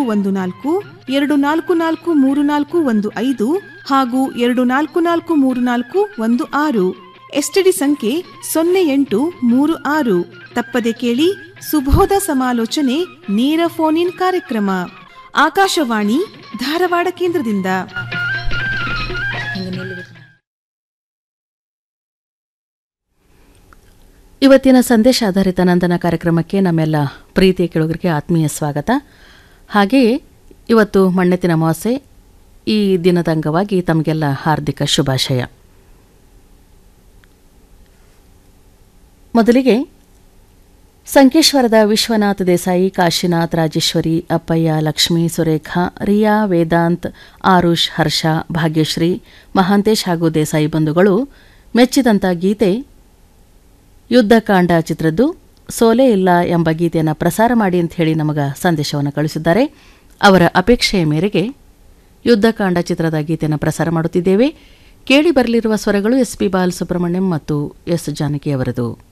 ಒಂದು ನಾಲ್ಕು ಎರಡು ನಾಲ್ಕು ನಾಲ್ಕು ಮೂರು ನಾಲ್ಕು ಒಂದು ಐದು ಹಾಗೂ ಎರಡು ನಾಲ್ಕು ನಾಲ್ಕು ಮೂರು ನಾಲ್ಕು ಒಂದು ಆರು ಎಸ್ಟಿಡಿ ಸಂಖ್ಯೆ ಸೊನ್ನೆ ಎಂಟು ಮೂರು ಆರು ತಪ್ಪದೆ ಕೇಳಿ ಸುಬೋಧ ಸಮಾಲೋಚನೆ ನೇರ ಫೋನ್ ಇನ್ ಕಾರ್ಯಕ್ರಮ ಆಕಾಶವಾಣಿ ಧಾರವಾಡ ಕೇಂದ್ರದಿಂದ ಇವತ್ತಿನ ಸಂದೇಶ ಆಧಾರಿತ ನಂದನ ಕಾರ್ಯಕ್ರಮಕ್ಕೆ ನಮ್ಮೆಲ್ಲ ಪ್ರೀತಿಯ ಕೆಳಗರಿಗೆ ಆತ್ಮೀಯ ಸ್ವಾಗತ ಹಾಗೆಯೇ ಇವತ್ತು ಮಣ್ಣೆತ್ತಿನ ಅಮಾವಾಸ್ಯೆ ಈ ದಿನದ ಅಂಗವಾಗಿ ತಮಗೆಲ್ಲ ಹಾರ್ದಿಕ ಶುಭಾಶಯ ಮೊದಲಿಗೆ ಸಂಕೇಶ್ವರದ ವಿಶ್ವನಾಥ್ ದೇಸಾಯಿ ಕಾಶಿನಾಥ್ ರಾಜೇಶ್ವರಿ ಅಪ್ಪಯ್ಯ ಲಕ್ಷ್ಮೀ ಸುರೇಖಾ ರಿಯಾ ವೇದಾಂತ್ ಆರುಷ್ ಹರ್ಷ ಭಾಗ್ಯಶ್ರೀ ಮಹಾಂತೇಶ್ ಹಾಗೂ ದೇಸಾಯಿ ಬಂಧುಗಳು ಮೆಚ್ಚಿದಂಥ ಗೀತೆ ಯುದ್ಧಕಾಂಡ ಚಿತ್ರದ್ದು ಸೋಲೆ ಇಲ್ಲ ಎಂಬ ಗೀತೆಯನ್ನು ಪ್ರಸಾರ ಮಾಡಿ ಅಂತ ಹೇಳಿ ನಮಗ ಸಂದೇಶವನ್ನು ಕಳಿಸಿದ್ದಾರೆ ಅವರ ಅಪೇಕ್ಷೆಯ ಮೇರೆಗೆ ಯುದ್ಧಕಾಂಡ ಚಿತ್ರದ ಗೀತೆಯನ್ನು ಪ್ರಸಾರ ಮಾಡುತ್ತಿದ್ದೇವೆ ಕೇಳಿ ಬರಲಿರುವ ಸ್ವರಗಳು ಎಸ್ ಪಿ ಬಾಲಸುಬ್ರಹ್ಮಣ್ಯಂ ಮತ್ತು ಎಸ್ ಜಾನಕಿ ಅವರದು